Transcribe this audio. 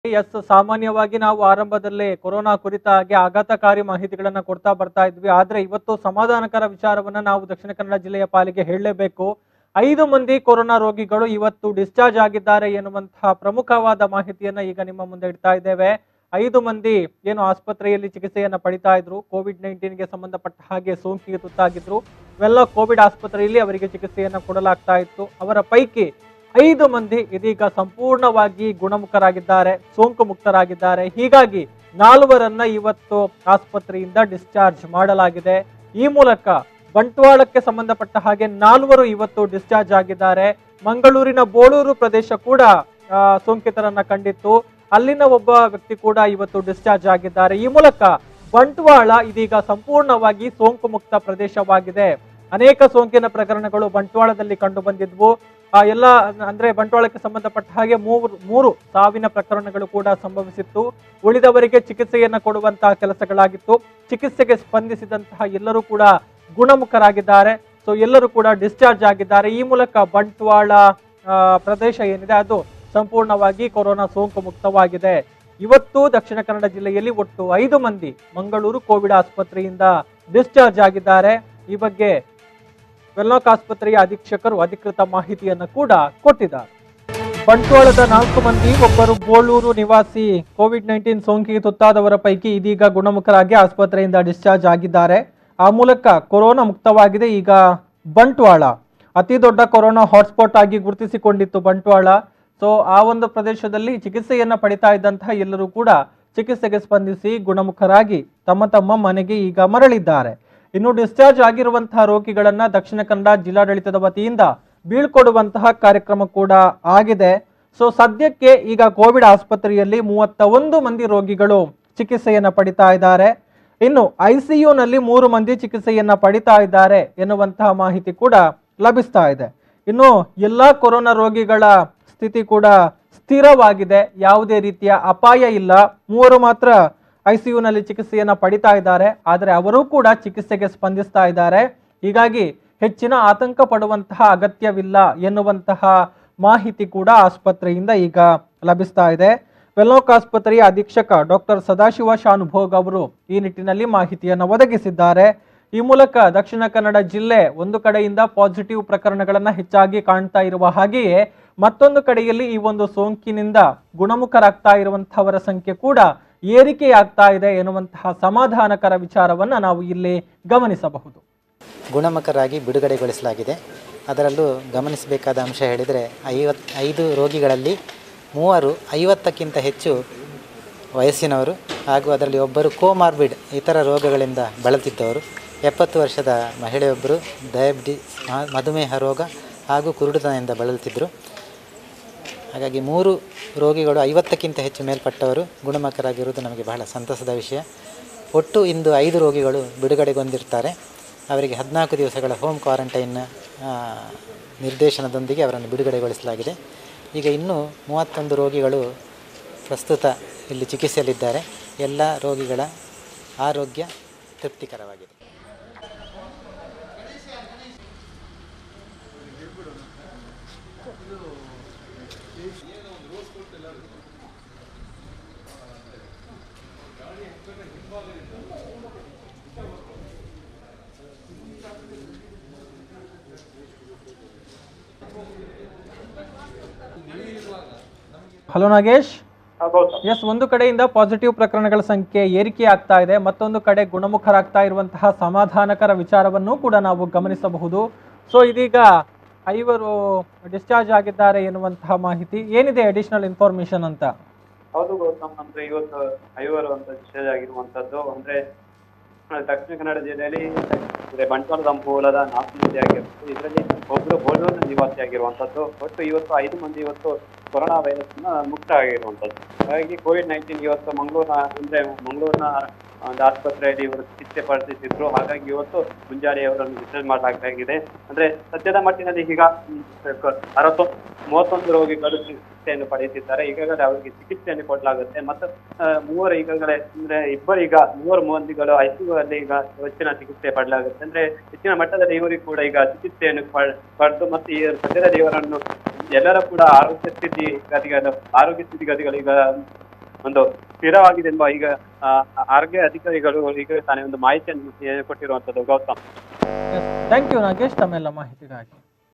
S ಸಾಮಾನ್ಯವಾಗಿ ನಾವು ಆರಂಭದಲ್ಲಿ ಕೊರೋನಾ ಕುರಿತಾಗಿ ಆಘಾತಕಾರಿ ಮಾಹಿತಿಗಳನ್ನ ಕೊಡ್ತಾ ಬರ್ತಾ ಇದ್ವಿ ಆದ್ರೆ ಇವತ್ತು ಸಮಾಧಾನಕರ ವಿಚಾರವನ್ನ ನಾವು ದಕ್ಷಿಣ ಕನ್ನಡ ಜಿಲ್ಲೆಯ ಪಾಲಿಗೆ ಹೇಳಲೇಬೇಕು ಐದು ಮಂದಿ ಕೊರೋನಾ ರೋಗಿಗಳು ಇವತ್ತು ಡಿಸ್ಚಾರ್ಜ್ ಆಗಿದ್ದಾರೆ ಎನ್ನುವಂತಹ ಪ್ರಮುಖವಾದ ಮಾಹಿತಿಯನ್ನ ಈಗ ನಿಮ್ಮ ಮುಂದೆ ಇಡ್ತಾ ಇದ್ದೇವೆ ಐದು ಮಂದಿ ಏನು ಆಸ್ಪತ್ರೆಯಲ್ಲಿ ಚಿಕಿತ್ಸೆಯನ್ನ ಪಡಿತಾ ಇದ್ರು ಕೋವಿಡ್ ನೈನ್ಟೀನ್ಗೆ ಸಂಬಂಧಪಟ್ಟ ಹಾಗೆ ಸೋಂಕಿಗೆ ತುತ್ತಾಗಿದ್ರು ಇವೆಲ್ಲ ಕೋವಿಡ್ ಆಸ್ಪತ್ರೆಯಲ್ಲಿ ಅವರಿಗೆ ಚಿಕಿತ್ಸೆಯನ್ನ ಕೊಡಲಾಗ್ತಾ ಇತ್ತು ಅವರ ಪೈಕಿ ಐದು ಮಂದಿ ಇದೀಗ ಸಂಪೂರ್ಣವಾಗಿ ಗುಣಮುಖರಾಗಿದ್ದಾರೆ ಸೋಂಕು ಮುಕ್ತರಾಗಿದ್ದಾರೆ ಹೀಗಾಗಿ ನಾಲ್ವರನ್ನ ಇವತ್ತು ಆಸ್ಪತ್ರೆಯಿಂದ ಡಿಸ್ಚಾರ್ಜ್ ಮಾಡಲಾಗಿದೆ ಈ ಮೂಲಕ ಬಂಟ್ವಾಳಕ್ಕೆ ಸಂಬಂಧಪಟ್ಟ ಹಾಗೆ ನಾಲ್ವರು ಇವತ್ತು ಡಿಸ್ಚಾರ್ಜ್ ಆಗಿದ್ದಾರೆ ಮಂಗಳೂರಿನ ಬೋಳೂರು ಪ್ರದೇಶ ಕೂಡ ಆ, ಸೋಂಕಿತರನ್ನ ಕಂಡಿತ್ತು ಅಲ್ಲಿನ ಒಬ್ಬ ವ್ಯಕ್ತಿ ಕೂಡ ಇವತ್ತು ಡಿಸ್ಚಾರ್ಜ್ ಆಗಿದ್ದಾರೆ ಈ ಮೂಲಕ ಬಂಟ್ವಾಳ ಇದೀಗ ಸಂಪೂರ್ಣವಾಗಿ ಸೋಂಕು ಮುಕ್ತ ಪ್ರದೇಶವಾಗಿದೆ ಅನೇಕ ಸೋಂಕಿನ ಪ್ರಕರಣಗಳು ಬಂಟ್ವಾಳದಲ್ಲಿ ಕಂಡು ಬಂದಿದ್ವು ಆ ಎಲ್ಲ ಅಂದ್ರೆ ಬಂಟ್ವಾಳಕ್ಕೆ ಸಂಬಂಧಪಟ್ಟ ಹಾಗೆ ಮೂರು ಮೂರು ಸಾವಿನ ಪ್ರಕರಣಗಳು ಕೂಡ ಸಂಭವಿಸಿತ್ತು ಉಳಿದವರಿಗೆ ಚಿಕಿತ್ಸೆಯನ್ನ ಕೊಡುವಂತಹ ಕೆಲಸಗಳಾಗಿತ್ತು ಚಿಕಿತ್ಸೆಗೆ ಸ್ಪಂದಿಸಿದಂತಹ ಎಲ್ಲರೂ ಕೂಡ ಗುಣಮುಖರಾಗಿದ್ದಾರೆ ಸೊ ಎಲ್ಲರೂ ಕೂಡ ಡಿಸ್ಚಾರ್ಜ್ ಆಗಿದ್ದಾರೆ ಈ ಮೂಲಕ ಬಂಟ್ವಾಳ ಆ, ಪ್ರದೇಶ ಏನಿದೆ ಅದು ಸಂಪೂರ್ಣವಾಗಿ ಕೊರೋನಾ ಸೋಂಕು ಮುಕ್ತವಾಗಿದೆ ಇವತ್ತು ದಕ್ಷಿಣ ಕನ್ನಡ ಜಿಲ್ಲೆಯಲ್ಲಿ ಒಟ್ಟು ಐದು ಮಂದಿ ಮಂಗಳೂರು ಕೋವಿಡ್ ಆಸ್ಪತ್ರೆಯಿಂದ ಡಿಸ್ಚಾರ್ಜ್ ಆಗಿದ್ದಾರೆ ಈ ಬಗ್ಗೆ ವೆಲ್ಲಾಕ್ ಆಸ್ಪತ್ರೆಯ ಅಧೀಕ್ಷಕರು ಅಧಿಕೃತ ಮಾಹಿತಿಯನ್ನು ಕೂಡ ಕೊಟ್ಟಿದ್ದಾರೆ ಬಂಟ್ವಾಳದ ನಾಲ್ಕು ಮಂದಿ ಒಬ್ಬರು ಬೋಳೂರು ನಿವಾಸಿ ಕೋವಿಡ್ ನೈನ್ಟೀನ್ ಸೋಂಕಿಗೆ ತುತ್ತಾದವರ ಪೈಕಿ ಇದೀಗ ಗುಣಮುಖರಾಗಿ ಆಸ್ಪತ್ರೆಯಿಂದ ಡಿಸ್ಚಾರ್ಜ್ ಆಗಿದ್ದಾರೆ ಆ ಮೂಲಕ ಕೊರೋನಾ ಮುಕ್ತವಾಗಿದೆ ಈಗ ಬಂಟ್ವಾಳ ಅತಿ ದೊಡ್ಡ ಕೊರೋನಾ ಹಾಟ್ಸ್ಪಾಟ್ ಆಗಿ ಗುರುತಿಸಿಕೊಂಡಿತ್ತು ಬಂಟ್ವಾಳ ಸೊ ಆ ಒಂದು ಪ್ರದೇಶದಲ್ಲಿ ಚಿಕಿತ್ಸೆಯನ್ನ ಪಡಿತಾ ಇದ್ದಂತಹ ಎಲ್ಲರೂ ಕೂಡ ಚಿಕಿತ್ಸೆಗೆ ಸ್ಪಂದಿಸಿ ಗುಣಮುಖರಾಗಿ ತಮ್ಮ ತಮ್ಮ ಮನೆಗೆ ಈಗ ಮರಳಿದ್ದಾರೆ ಇನ್ನು ಡಿಸ್ಚಾರ್ಜ್ ಆಗಿರುವಂತಹ ರೋಗಿಗಳನ್ನ ದಕ್ಷಿಣ ಕನ್ನಡ ಜಿಲ್ಲಾಡಳಿತದ ವತಿಯಿಂದ ಬೀಳ್ಕೊಡುವಂತಹ ಕಾರ್ಯಕ್ರಮ ಕೂಡ ಆಗಿದೆ ಸೊ ಸದ್ಯಕ್ಕೆ ಈಗ ಕೋವಿಡ್ ಆಸ್ಪತ್ರೆಯಲ್ಲಿ ಮೂವತ್ತ ಒಂದು ಮಂದಿ ರೋಗಿಗಳು ಚಿಕಿತ್ಸೆಯನ್ನ ಪಡಿತಾ ಇದ್ದಾರೆ ಇನ್ನು ಐಸಿಯುನಲ್ಲಿ ಮೂರು ಮಂದಿ ಚಿಕಿತ್ಸೆಯನ್ನ ಪಡಿತಾ ಇದ್ದಾರೆ ಎನ್ನುವಂತಹ ಮಾಹಿತಿ ಕೂಡ ಲಭಿಸ್ತಾ ಇದೆ ಇನ್ನು ಎಲ್ಲಾ ಕೊರೋನಾ ರೋಗಿಗಳ ಸ್ಥಿತಿ ಕೂಡ ಸ್ಥಿರವಾಗಿದೆ ಯಾವುದೇ ರೀತಿಯ ಅಪಾಯ ಇಲ್ಲ ಮೂವರು ಮಾತ್ರ ಐಸಿಯುನಲ್ಲಿ ಚಿಕಿತ್ಸೆಯನ್ನ ಪಡಿತಾ ಇದ್ದಾರೆ ಆದರೆ ಅವರೂ ಕೂಡ ಚಿಕಿತ್ಸೆಗೆ ಸ್ಪಂದಿಸ್ತಾ ಇದ್ದಾರೆ ಹೀಗಾಗಿ ಹೆಚ್ಚಿನ ಆತಂಕ ಪಡುವಂತಹ ಅಗತ್ಯವಿಲ್ಲ ಎನ್ನುವಂತಹ ಮಾಹಿತಿ ಕೂಡ ಆಸ್ಪತ್ರೆಯಿಂದ ಈಗ ಲಭಿಸ್ತಾ ಇದೆ ವೆಲ್ಲಾಕ್ ಆಸ್ಪತ್ರೆಯ ಅಧೀಕ್ಷಕ ಡಾಕ್ಟರ್ ಸದಾಶಿವ ಶಾನುಭೋಗ್ ಅವರು ಈ ನಿಟ್ಟಿನಲ್ಲಿ ಮಾಹಿತಿಯನ್ನು ಒದಗಿಸಿದ್ದಾರೆ ಈ ಮೂಲಕ ದಕ್ಷಿಣ ಕನ್ನಡ ಜಿಲ್ಲೆ ಒಂದು ಕಡೆಯಿಂದ ಪಾಸಿಟಿವ್ ಪ್ರಕರಣಗಳನ್ನ ಹೆಚ್ಚಾಗಿ ಕಾಣ್ತಾ ಇರುವ ಹಾಗೆಯೇ ಮತ್ತೊಂದು ಕಡೆಯಲ್ಲಿ ಈ ಒಂದು ಸೋಂಕಿನಿಂದ ಗುಣಮುಖರಾಗ್ತಾ ಇರುವಂತಹವರ ಸಂಖ್ಯೆ ಕೂಡ ಏರಿಕೆಯಾಗ್ತಾ ಇದೆ ಎನ್ನುವಂತಹ ಸಮಾಧಾನಕರ ವಿಚಾರವನ್ನ ನಾವು ಇಲ್ಲಿ ಗಮನಿಸಬಹುದು ಗುಣಮುಖರಾಗಿ ಬಿಡುಗಡೆಗೊಳಿಸಲಾಗಿದೆ ಅದರಲ್ಲೂ ಗಮನಿಸಬೇಕಾದ ಅಂಶ ಹೇಳಿದರೆ ಐವತ್ ಐದು ರೋಗಿಗಳಲ್ಲಿ ಮೂವರು ಐವತ್ತಕ್ಕಿಂತ ಹೆಚ್ಚು ವಯಸ್ಸಿನವರು ಹಾಗೂ ಅದರಲ್ಲಿ ಒಬ್ಬರು ಕೋಮಾರ್ಬಿಡ್ ಇತರ ರೋಗಗಳಿಂದ ಬಳಲುತ್ತಿದ್ದವರು ಎಪ್ಪತ್ತು ವರ್ಷದ ಮಹಿಳೆಯೊಬ್ಬರು ಡಯಾಬಿಟಿಸ್ ಮ- ಮಧುಮೇಹ ರೋಗ ಹಾಗೂ ಕುರುಡುತನದಿಂದ ಬಳಲುತ್ತಿದ್ದರು ಹಾಗಾಗಿ ಮೂರು ರೋಗಿಗಳು ಐವತ್ತಕ್ಕಿಂತ ಹೆಚ್ಚು ಮೇಲ್ಪಟ್ಟವರು ಗುಣಮುಖರಾಗಿರುವುದು ನಮಗೆ ಬಹಳ ಸಂತಸದ ವಿಷಯ ಒಟ್ಟು ಇಂದು ಐದು ರೋಗಿಗಳು ಬಿಡುಗಡೆಗೊಂಡಿರ್ತಾರೆ ಅವರಿಗೆ ಹದಿನಾಲ್ಕು ದಿವಸಗಳ ಹೋಮ್ ಕ್ವಾರಂಟೈನ್ ಆ, ನಿರ್ದೇಶನದೊಂದಿಗೆ ಅವರನ್ನು ಬಿಡುಗಡೆಗೊಳಿಸಲಾಗಿದೆ ಈಗ ಇನ್ನೂ ಮೂವತ್ತೊಂದು ರೋಗಿಗಳು ಪ್ರಸ್ತುತ ಇಲ್ಲಿ ಚಿಕಿತ್ಸೆಯಲ್ಲಿದ್ದಾರೆ ಎಲ್ಲ ರೋಗಿಗಳ ಆರೋಗ್ಯ ತೃಪ್ತಿಕರವಾಗಿದೆ ಹಲೋ ನಾಗೇಶ್ ಹೌದು ಎಸ್ ಒಂದು ಕಡೆಯಿಂದ ಪಾಸಿಟಿವ್ ಪ್ರಕರಣಗಳ ಸಂಖ್ಯೆ ಏರಿಕೆ ಆಗ್ತಾ ಇದೆ ಮತ್ತೊಂದು ಕಡೆ ಗುಣಮುಖರಾಗ್ತಾ ಇರುವಂತಹ ಸಮಾಧಾನಕರ ವಿಚಾರವನ್ನು ಕೂಡ ನಾವು ಗಮನಿಸಬಹುದು ಸೊ ಇದೀಗ ಐವರು ಡಿಸ್ಚಾರ್ಜ್ ಆಗಿದ್ದಾರೆ ಎನ್ನುವಂತಹ ಮಾಹಿತಿ ಏನಿದೆ ಅಡಿಷನಲ್ ಇನ್ಫಾರ್ಮೇಶನ್ ಅಂತ ಹೌದು ಗೌತಮ್ ಅಂದ್ರೆ ಇವತ್ತು ಐವರು ಅಂತ ವಿಷಯ ಆಗಿರುವಂತದ್ದು ಅಂದ್ರೆ ಆ, ದಕ್ಷಿಣ ಕನ್ನಡ ಜಿಲ್ಲೆಯಲ್ಲಿ ಅಂದ್ರೆ ಬಂಟ್ವಾಳದ ಮೂಲದ ನಾಲ್ಕು ಮಂದಿ ಆಗಿರ್ಬೋದು ಇದರಲ್ಲಿ ಒಬ್ರು ಬೋಳೂರು ನಿವಾಸಿ ಆಗಿರುವಂತದ್ದು ಒಟ್ಟು ಇವತ್ತು ಐದು ಮಂದಿ ಇವತ್ತು ಕೊರೋನಾ ವೈರಸ್ ಮುಕ್ತ ಆಗಿರುವಂತದ್ದು ಹಾಗಾಗಿ ಕೋವಿಡ್ ನೈನ್ಟೀನ್ ಇವತ್ತು ಮಂಗಳೂರಿನ ಅಂದ್ರೆ ಮಂಗಳೂರಿನ ಒಂದು ಆಸ್ಪತ್ರೆಯಲ್ಲಿ ಇವರು ಚಿಕಿತ್ಸೆ ಪಡೆದಿದ್ರು ಹಾಗಾಗಿ ಇವತ್ತು ಮುಂಜಾನೆ ಅವರನ್ನು ಡಿಸ್ಚಾರ್ಜ್ ಮಾಡಲಾಗಿದೆ ಅಂದ್ರೆ ಸದ್ಯದ ಮಟ್ಟಿನಲ್ಲಿ ಈಗ ಹ್ಮ್, ಅರವತ್ತು ಮೂವತ್ತೊಂದು ರೋಗಿಗಳು ಚಿಕಿತ್ಸೆಯನ್ನು ಪಡೆಯುತ್ತಿದ್ದಾರೆ ಈಗಾಗಲೇ ಅವರಿಗೆ ಚಿಕಿತ್ಸೆಯನ್ನು ಕೊಡಲಾಗುತ್ತೆ ಮತ್ತು ಆ, ಮೂವರು ಈಗಾಗಲೇ ಅಂದ್ರೆ ಇಬ್ಬರು ಈಗ ಮೂವರು ಮಂದಿಗಳು ಐಸಿಯು ಅಲ್ಲಿ ಈಗ ಹೆಚ್ಚಿನ ಚಿಕಿತ್ಸೆ ಪಡಲಾಗುತ್ತೆ ಅಂದ್ರೆ ಹೆಚ್ಚಿನ ಮಟ್ಟದಲ್ಲಿ ಇವರಿಗೆ ಕೂಡ ಈಗ ಚಿಕಿತ್ಸೆಯನ್ನು ಪಡ್- ಪಡೆದು ಮತ್ತು ಈ ಸದ್ಯದಲ್ಲಿ ಇವರನ್ನು ಎಲ್ಲರ ಕೂಡ ಆರೋಗ್ಯ ಸ್ಥಿತಿ ಗತಿಗಳು ಆರೋಗ್ಯ ಸ್ಥಿತಿಗತಿಗಳು ಈಗ ಒಂದು ಸ್ಥಿರವಾಗಿದೆ ಎಂಬ ಈಗ ಆ, ಆರೋಗ್ಯ ಅಧಿಕಾರಿಗಳು ಈಗ ತಾನೇ ಒಂದು ಮಾಹಿತಿಯನ್ನು ಕೊಟ್ಟಿರುವಂತದ್ದು ಗೌತಮ್ ಥ್ಯಾಂಕ್ ಯು ನಾಗೇಶ್ ತಮ್ಮೆಲ್ಲ ಮಾಹಿತಿಗಾಗಿ